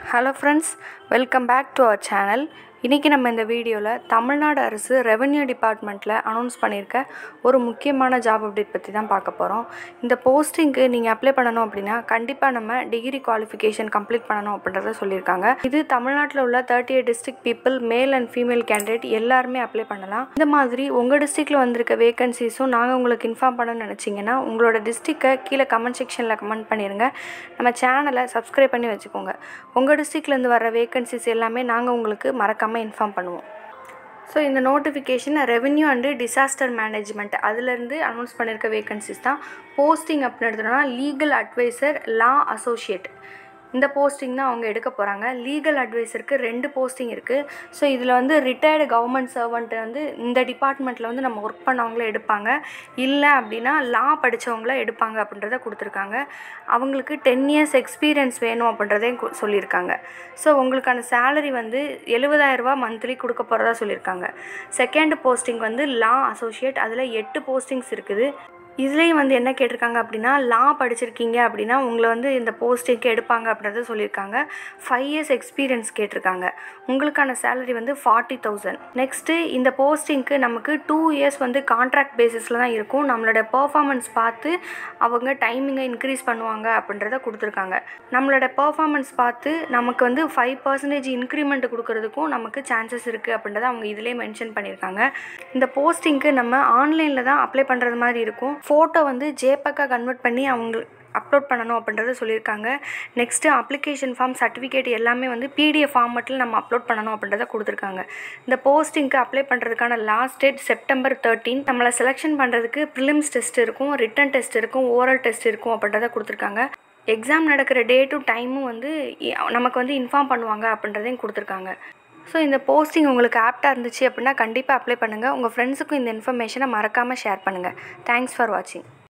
hello friends welcome back to our channel இன்றைக்கி நம்ம இந்த வீடியோவில் தமிழ்நாடு அரசு ரெவென்யூ டிபார்ட்மெண்ட்டில் அனௌன்ஸ் பண்ணியிருக்க ஒரு முக்கியமான ஜாப் அப்டேட் பற்றி தான் பார்க்க போகிறோம் இந்த போஸ்டிங்க்கு நீங்கள் அப்ளை பண்ணணும் அப்படின்னா கண்டிப்பாக நம்ம டிகிரி குவாலிஃபிகேஷன் கம்ப்ளீட் பண்ணணும் அப்படின்றத சொல்லியிருக்காங்க இது தமிழ்நாட்டில் உள்ள thirty eight district people male and female candidate எல்லாருமே அப்ளை பண்ணலாம் இந்த மாதிரி உங்கள் டிஸ்ட்ரிக்டில் வந்திருக்க வேகன்சிஸும் நாங்கள் உங்களுக்கு இன்ஃபார்ம் பண்ணணும்னு நினச்சிங்கன்னா உங்களோட டிஸ்ட்ரிக்டை கீழே கமெண்ட் செக்ஷனில் கமெண்ட் பண்ணிடுங்க நம்ம சேனலை சப்ஸ்கிரைப் பண்ணி வச்சுக்கோங்க உங்கள் டிஸ்ட்ரிக்ட்லேருந்து வர வேகன்சிஸ் எல்லாமே நாங்கள் உங்களுக்கு மறக்காமல் இன்ஃபார்ம் பண்ணுவோம் ஸோ இந்த notification revenue and disaster management அதுலேருந்து அனௌன்ஸ் பண்ணியிருக்க வேகன்சிஸ் தான் போஸ்டிங் அப்படின்னு எடுத்தோம்னா லீகல் அட்வைசர் லா அசோசியேட் இந்த போஸ்டிங் தான் அவங்க எடுக்க போகிறாங்க லீகல் அட்வைசருக்கு ரெண்டு போஸ்டிங் இருக்குது ஸோ இதில் வந்து ரிட்டையர்டு கவர்மெண்ட் சர்வெண்ட் வந்து இந்த டிபார்ட்மெண்ட்டில் வந்து நம்ம ஒர்க் பண்ணவங்கள எடுப்பாங்க இல்லை அப்படின்னா லா படித்தவங்கள எடுப்பாங்க அப்படின்றத கொடுத்துருக்காங்க அவங்களுக்கு டென் இயர்ஸ் எக்ஸ்பீரியன்ஸ் வேணும் அப்படின்றதையும் கு- சொல்லியிருக்காங்க ஸோ உங்களுக்கான சேலரி வந்து எழுபதாயிரரூபா மந்த்லி கொடுக்க போகிறதா சொல்லியிருக்காங்க செகண்ட் போஸ்டிங் வந்து லா அசோசியேட் அதில் எட்டு போஸ்டிங்ஸ் இருக்குது இதுலேயும் வந்து என்ன கேட்டிருக்காங்க அப்படின்னா லா படிச்சிருக்கீங்க அப்படின்னா உங்களை வந்து இந்த போஸ்டிங்க்கு எடுப்பாங்க அப்படின்றத சொல்லியிருக்காங்க ஃபைவ் இயர்ஸ் எக்ஸ்பீரியன்ஸ் கேட்டிருக்காங்க உங்களுக்கான சேலரி வந்து ஃபார்ட்டி தௌசண்ட் நெக்ஸ்ட்டு இந்த போஸ்டிங்க்கு நமக்கு டூ இயர்ஸ் வந்து கான்ட்ராக்ட் பேசிஸில் தான் இருக்கும் நம்மளோட பர்ஃபார்மன்ஸ் பார்த்து அவங்க டைமிங்கை இன்க்ரீஸ் பண்ணுவாங்க அப்படின்றத கொடுத்துருக்காங்க நம்மளோட பர்ஃபார்மன்ஸ் பார்த்து நமக்கு வந்து ஃபைவ் பர்சன்டேஜ் இன்க்ரிமெண்ட் கொடுக்கறதுக்கும் நமக்கு சான்சஸ் இருக்குது அப்படின்றத அவங்க இதிலே மென்ஷன் பண்ணியிருக்காங்க இந்த போஸ்டிங்க்கு நம்ம ஆன்லைனில் தான் அப்ளை பண்ணுறது மாதிரி இருக்கும் ஃபோட்டோ வந்து ஜேபக்காக கன்வெர்ட் பண்ணி அவங்க அப்லோட் பண்ணணும் அப்படின்றத சொல்லியிருக்காங்க நெக்ஸ்ட்டு அப்ளிகேஷன் ஃபார்ம் சர்டிஃபிகேட் எல்லாமே வந்து பிடிஎஃப் ஃபார்மெட்டில் நம்ம அப்லோட் பண்ணணும் அப்படின்றத கொடுத்துருக்காங்க இந்த போஸ்டிங்க்கு அப்ளை பண்ணுறதுக்கான லாஸ்ட் டேட் செப்டம்பர் தேர்ட்டீன் நம்மளை செலெக்ஷன் பண்ணுறதுக்கு ப்ரிலிம்ஸ் டெஸ்ட் இருக்கும் ரிட்டன் டெஸ்ட் இருக்கும் ஓரல் டெஸ்ட் இருக்கும் அப்படின்றத கொடுத்துருக்காங்க எக்ஸாம் நடக்கிற டேட்டும் டைமும் வந்து இ- நமக்கு வந்து இன்ஃபார்ம் பண்ணுவாங்க அப்படின்றதையும் கொடுத்துருக்காங்க ஸோ இந்த போஸ்டிங் உங்களுக்கு ஆப்டாக இருந்துச்சு அப்படின்னா கண்டிப்பாக அப்ளை பண்ணுங்கள் உங்கள் ஃப்ரெண்ட்ஸுக்கும் இந்த இன்ஃபர்மேஷனை மறக்காமல் ஷேர் பண்ணுங்கள் தேங்க்ஸ் ஃபார் வாட்சிங்